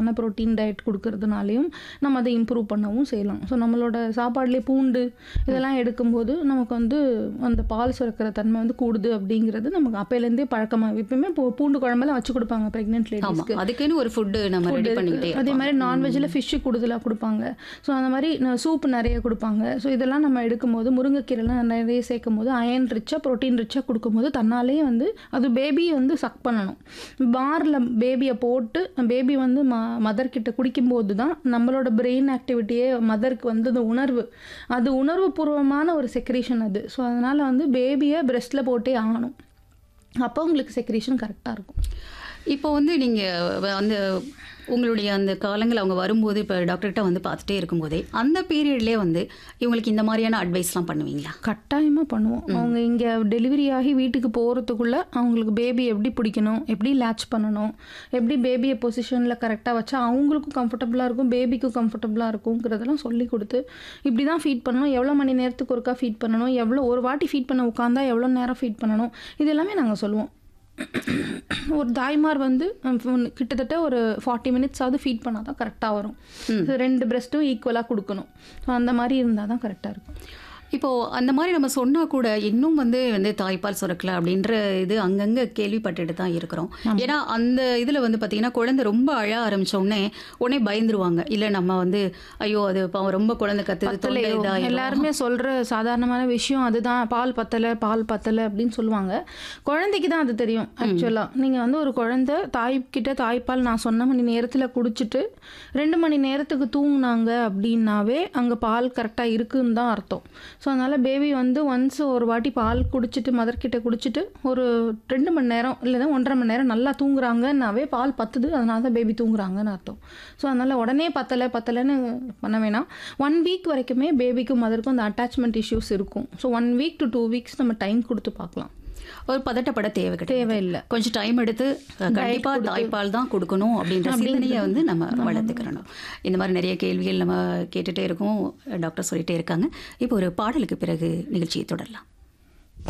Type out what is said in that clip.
ஈக்குவலான protein diet கொடுக்கறதுனாலையும் நம்ம அதை இம்ப்ரூவ் பண்ணவும் செய்யலாம் ஸோ நம்மளோட சாப்பாடுலேயே பூண்டு இதெல்லாம் எடுக்கும்போது நமக்கு வந்து அந்த பால் சுரக்கிற தன்மை வந்து கூடுது அப்படிங்கிறது நமக்கு அப்பையிலேருந்தே பழக்கமாக எப்பயுமே பூ- பூண்டு குழம்பெல்லாம் வச்சு கொடுப்பாங்க ப்ரெக்னென்ட் ஆமா லேடிஸ்க்கு அதுக்குன்னு ஒரு ஃபுட்டு நம்ம ரெடி பண்ணிக்கிட்டே அதே இருக்கோம். மாதிரி நான்வெஜ்ஜில் ஃபிஷ்ஷு கூடுதலாக கொடுப்பாங்க ஸோ அந்த மாதிரி சூப் நிறைய கொடுப்பாங்க ஸோ இதெல்லாம் நம்ம எடுக்கும்போது முருங்கைக்கீரைலாம் நிறைய சேர்க்கும் போது அயன் ரிச்சாக ப்ரோட்டீன் ரிச்சாக கொடுக்கும்போது தன்னாலே வந்து அது பேபி வந்து சக் பண்ணணும் பாரில் பேபியை போட்டு பேபி வந்து ம மதர் கிட்ட குடிக்கும்போது தான் நம்மளோட பிரெயின் ஆக்டிவிட்டியே மதருக்கு வந்து அந்த உணர்வு அது உணர்வு பூர்வமான ஒரு செக்ரேஷன் அது ஸோ அதனால் வந்து பேபியை பிரெஸ்ட்டில் போட்டே ஆகணும் அப்போ உங்களுக்கு செக்ரேஷன் கரெக்டாக இருக்கும் இப்போ வந்து நீங்க வ- அந்த உங்களுடைய அந்த காலங்கள் அவங்க வரும்போது இப்போ டாக்டர்கிட்ட வந்து பார்த்துட்டே இருக்கும்போதே அந்த பீரியட்லேயே வந்து இவங்களுக்கு இந்த மாதிரியான அட்வைஸ்லாம் பண்ணுவீங்களா கட்டாயமாக பண்ணுவோம் அவங்க இங்கே டெலிவரி ஆகி வீட்டுக்கு போகிறதுக்குள்ளே அவங்களுக்கு பேபி எப்படி பிடிக்கணும் எப்படி லேட்ச் பண்ணணும் எப்படி பேபியை பொசிஷனில் கரெக்டாக வச்சா அவங்களுக்கும் கம்ஃபர்டபுளாக இருக்கும் பேபிக்கும் கம்ஃபர்டபுளாக இருக்குங்கிறதெல்லாம் சொல்லி கொடுத்து இப்படி தான் ஃபீட் பண்ணணும் எவ்வளோ மணி நேரத்துக்கு ஒருக்கா ஃபீட் பண்ணணும் எவ்வளோ ஒரு வாட்டி ஃபீட் பண்ண உட்காந்தா எவ்வளோ நேரம் ஃபீட் பண்ணணும் இது எல்லாமே நாங்கள் சொல்லுவோம் ஒரு தாய்மார் வந்து உம், கிட்டத்தட்ட ஒரு ஃபார்ட்டி மினிட்ஸாவது ஃபீட் பண்ணால் தான் கரெக்டாக வரும் So, ரெண்டு பிரஸ்ட்டும் ஈக்குவலாக கொடுக்கணும் ஸோ அந்த மாதிரி இருந்தால் தான் கரெக்டாக இருக்கும் இப்போ அந்த மாதிரி நம்ம சொன்னா கூட இன்னும் வந்து வந்து தாய்ப்பால் சுரக்கல அப்படின்ற இது அங்கங்க கேள்விப்பட்டுட்டு தான் இருக்கிறோம் ஏன்னா அந்த இதுல வந்து பாத்தீங்கன்னா குழந்தை ரொம்ப அழ ஆரம்பிச்ச உடனே உடனே பயந்துருவாங்க இல்ல நம்ம வந்து ஐயோ அது பாவம் ரொம்ப குழந்தை கத்துது தொண்டை பத்தலையோ இதாயிரும். எல்லாருமே சொல்ற சாதாரணமான விஷயம் அதுதான் பால் பத்தலை பால் பத்தலை அப்படின்னு சொல்லுவாங்க குழந்தைக்கு தான் அது தெரியும் ஆக்சுவலா நீங்க வந்து ஒரு குழந்தை தாய்கிட்ட தாய்ப்பால் நான் சொன்ன மணி நேரத்துல குடிச்சிட்டு ரெண்டு மணி நேரத்துக்கு தூங்குனாங்க அப்படின்னாவே அங்க பால் கரெக்டா இருக்குன்னு தான் அர்த்தம் ஸோ அதனால பேபி வந்து ஒன்ஸ் ஒரு வாட்டி பால் குடிச்சிட்டு மதர் கிட்ட குடிச்சிட்டு ஒரு ரெண்டு மணி நேரம் இல்லைன்னா ஒன்றரை மணி நேரம் நல்லா தூங்குறாங்கன்னாவே பால் பத்துது அதனால தான் பேபி தூங்குறாங்கன்னு அர்த்தம் ஸோ அதனால உடனே பத்தலை பத்தலைன்னு பண்ண வேணாம் ஒன் வீக் வரைக்குமே பேபிக்கும் மதருக்கும் அந்த அட்டாச்மெண்ட் இஷ்யூஸ் இருக்கும் so one week to two weeks நம்ம டைம் கொடுத்து பார்க்கலாம் ஒரு பதட்டப்பட தேவை கிடையாது தேவையில்லை கொஞ்சம் டைம் எடுத்து அஹ், கண்டிப்பா தாய்ப்பால் தான் கொடுக்கணும் அப்படின்ற சிந்தனையை வந்து நம்ம வளர்த்துக்கிறணும் இந்த மாதிரி நிறைய கேள்விகள் நம்ம கேட்டுட்டே இருக்கோம் டாக்டர் சொல்லிட்டே இருக்காங்க இப்போ ஒரு பாடலுக்கு பிறகு நிகழ்ச்சியை தொடரலாம்